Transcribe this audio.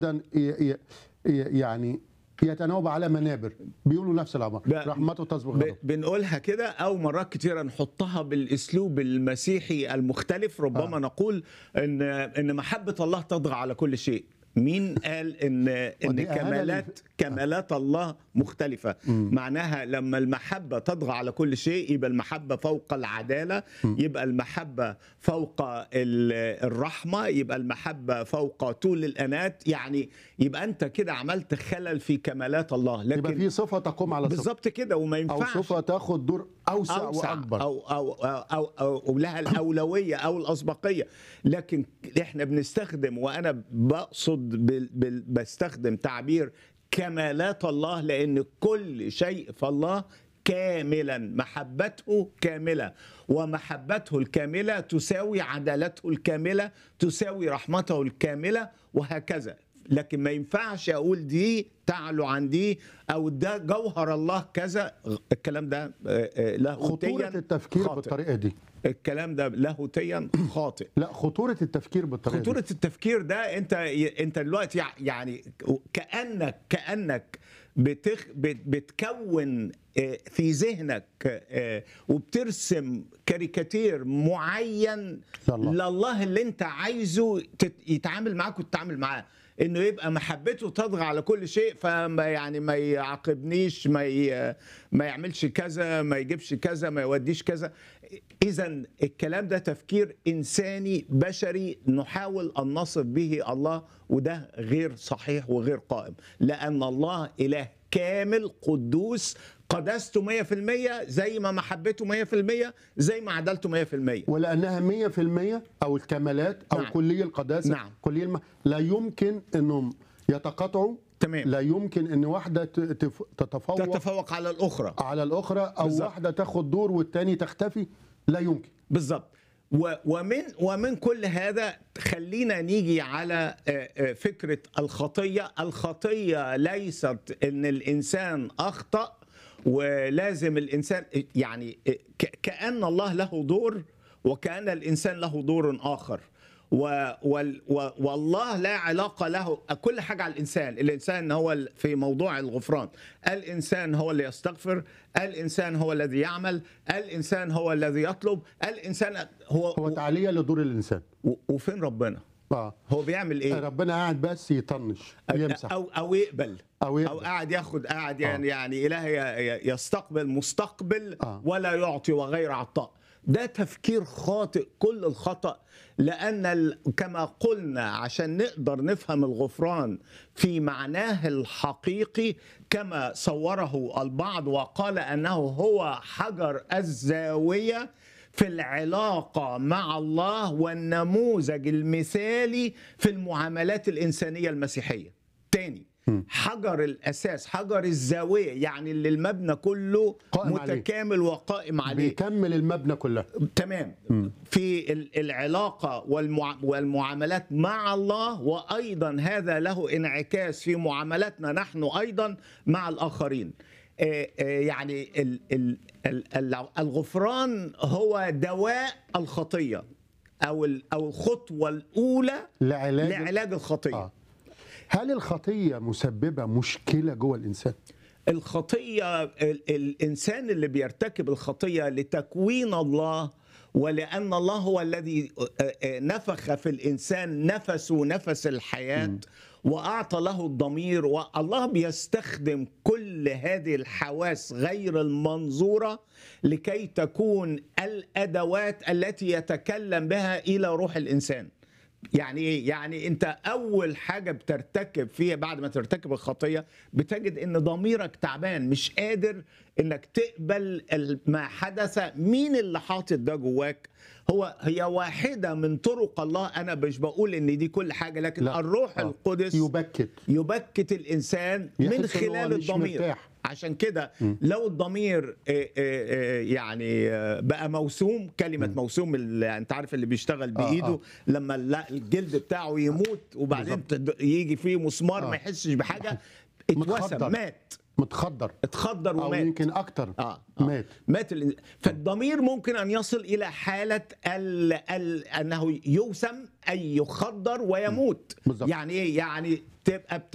ي- ي- ي- يعني يتناوب على منابر بيقولوا نفس الامر ب- رحمته تسبق ب- غضبه بنقولها كده او مرات كتيره نحطها بالاسلوب المسيحي المختلف ربما آه. آه. نقول ان ان محبه الله تطغى على كل شيء مين قال ان ان ودي أهانة كمالات كمالات الله مختلفه معناها لما المحبه تطغى على كل شيء يبقى المحبه فوق العداله يبقى المحبه فوق ال- الرحمه يبقى المحبه فوق طول الانات يعني يبقى انت كده عملت خلل في كمالات الله يبقى لكن في صفه تقوم على صفه بالظبط كده وما او ينفعش صفه تاخد دور اوسع, أوسع واكبر أو, أو, أو, أو, أو, أو لها الأولوية أو الأسبقية لكن إحنا بنستخدم وأنا بقصد بال بال بستخدم تعبير كمالات الله لأن كل شيء في الله كاملا محبته كاملة ومحبته الكاملة تساوي عدالته الكاملة تساوي رحمته الكاملة وهكذا لكن ما ينفعش اقول دي تعلو عن دي او ده جوهر الله كذا الكلام ده آه، آه، لاهوتيا خطوره التفكير خاطئ. بالطريقه دي الكلام ده لاهوتيا خاطئ لا خطوره التفكير بالطريقه خطورة دي التفكير ده انت انت دلوقتي يع- يعني كانك كانك بتخ بت- بتكون آه، في ذهنك آه، وبترسم كاريكاتير معين لله. لله اللي انت عايزه تت- يتعامل معاك وتتعامل معاه انه يبقى محبته تطغى على كل شيء فما يعني ما يعاقبنيش ما ي... ما يعملش كذا ما يجيبش كذا ما يوديش كذا اذا الكلام ده تفكير انساني بشري نحاول ان نصف به الله وده غير صحيح وغير قائم لان الله اله كامل قدوس قداسته 100% زي ما محبته 100% زي ما عدالته 100% ولانها 100% او الكمالات او نعم. كليه القداسه نعم. كليه الم... لا يمكن انهم يتقاطعوا تمام. لا يمكن ان واحده ت- تف- تتفوق تتفوق على الاخرى على الاخرى او بالظبط. واحده تاخد دور والتاني تختفي لا يمكن بالظبط و- ومن ومن كل هذا خلينا نيجي على آه، آه، فكره الخطيه، الخطيه ليست ان الانسان اخطا ولازم الانسان يعني ك- كان الله له دور وكان الانسان له دور اخر. و وال و والله لا علاقة له كل حاجة على الإنسان الإنسان هو ال- في موضوع الغفران الإنسان هو اللي يستغفر الإنسان هو الذي يعمل الإنسان هو الذي يطلب الإنسان هو, هو تعليه لدور الانسان و- وفين ربنا اه هو بيعمل إيه ربنا قاعد بس يطنش يمسح أو أو يقبل أو يقبل. أو قاعد ياخد قاعد يعني يعني إله ي- ي- يستقبل مستقبل آه. ولا يعطي وغير عطاء ده تفكير خاطئ كل الخطأ لأن ال- كما قلنا عشان نقدر نفهم الغفران في معناه الحقيقي كما صوره البعض وقال أنه هو حجر الزاوية في العلاقة مع الله والنموذج المثالي في المعاملات الإنسانية المسيحية تاني حجر الأساس حجر الزاوية يعني اللي المبنى كله قائم عليه. متكامل وقائم عليه بيكمل المبنى كلها تمام في ال- العلاقة والمع... والمعاملات مع الله وأيضا هذا له انعكاس في معاملاتنا نحن أيضا مع الآخرين آه، آه، يعني ال... ال... ال... ال- الغفران هو دواء الخطية أو ال... أو الخطوة الأولى لعلاج لعلاج الخطية آه. هل الخطيه مسببه مشكله جوه الانسان الخطية ال- الإنسان اللي بيرتكب الخطية لتكوين الله ولأن الله هو الذي آه، آه، نفخ في الإنسان نفسه نفس الحياة وأعطى له الضمير والله بيستخدم كل هذه الحواس غير المنظورة لكي تكون الأدوات التي يتكلم بها إلى روح الإنسان يعني ايه؟ يعني انت اول حاجه بترتكب فيها بعد ما ترتكب الخطيه بتجد ان ضميرك تعبان مش قادر انك تقبل ال- ما حدث مين اللي حاطط ده جواك هو هي واحده من طرق الله انا مش بقول ان دي كل حاجه لكن لا. الروح آه. القدس يبكت يبكت الانسان من يحس إن هو خلال مش الضمير مرتاح. عشان كده لو الضمير آه، آه، آه، يعني آه، بقى موسوم كلمه موسوم اللي انت عارف اللي بيشتغل آه، بايده آه. لما الل- الجلد بتاعه يموت وبعدين تد- يجي فيه مسمار آه. ما يحسش بحاجه متخدر. اتوسم مات متخدر اتخدر او ومات يمكن اكتر آه. آه. مات مات الإنس- فالضمير ممكن ان يصل الى حاله ال... ال... انه يوسم اي يخدر ويموت بالظبط. يعني ايه يعني تبقى